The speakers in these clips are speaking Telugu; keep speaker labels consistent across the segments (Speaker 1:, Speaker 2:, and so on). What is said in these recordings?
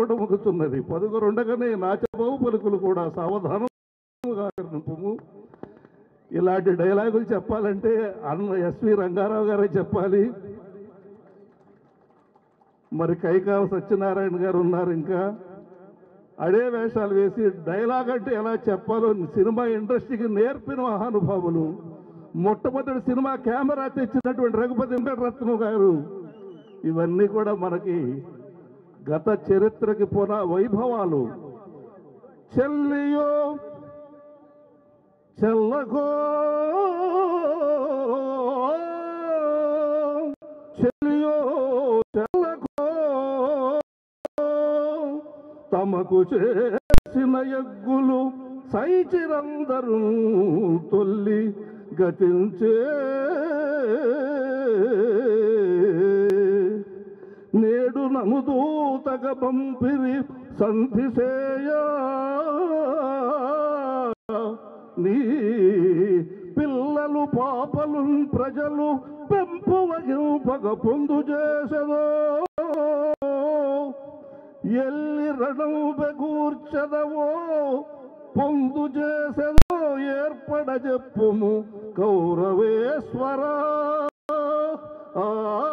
Speaker 1: పడముకుతున్నది పదుగురుండగానే నాచబావు పలుకులు కూడా సావధానంగా నింపుము ఇలాంటి డైలాగులు చెప్పాలంటే అన్న ఎస్వి రంగారావు గారే చెప్పాలి మరి కైకావ సత్యనారాయణ గారు ఉన్నారు ఇంకా అడే వేషాలు వేసి డైలాగ్ అంటే ఎలా చెప్పాలో సినిమా ఇండస్ట్రీకి నేర్పిన మహానుభావులు మొట్టమొదటి సినిమా కెమెరా తెచ్చినటువంటి రఘుపతి వెంకటరత్నం గారు ఇవన్నీ కూడా మనకి గత చరిత్రకి పున వైభవాలు చెల్లియో చెల్లకో చెల్లియో చెల్లకో తమకు చేసిన ఎగ్గులు సైచిరందరూ తొల్లి గతించే నేడు నముదూతగ పంపిరి సంధిసేయ నీ పిల్లలు పాపలు ప్రజలు పెంపువగింపగ పొందు చేసదో ఎల్లి రణం బెగూర్చదవో పొందు చేసెదో ఏర్పడ చెప్పుము కౌరవేశ్వర ఆ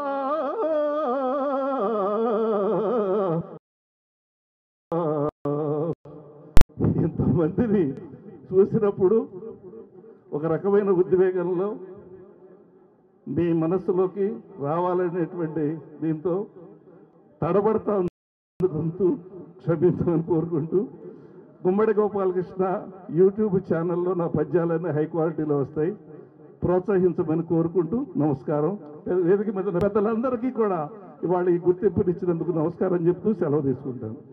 Speaker 1: ఇంతమందిని చూసినప్పుడు ఒక రకమైన ఉద్వేగంలో మీ మనస్సులోకి రావాలనేటువంటి దీంతో తడబడతా ఉంది గొంతు క్షమించమని కోరుకుంటూ గుమ్మడి గోపాలకృష్ణ యూట్యూబ్ ఛానల్లో నా పద్యాలన్నీ హై క్వాలిటీలో వస్తాయి ప్రోత్సహించమని కోరుకుంటూ నమస్కారం వేదిక మీద ఉన్న పెద్దలందరికీ కూడా ఇవాళ ఈ గుర్తింపునిచ్చినందుకు నమస్కారం చెప్తూ సెలవు తీసుకుంటాను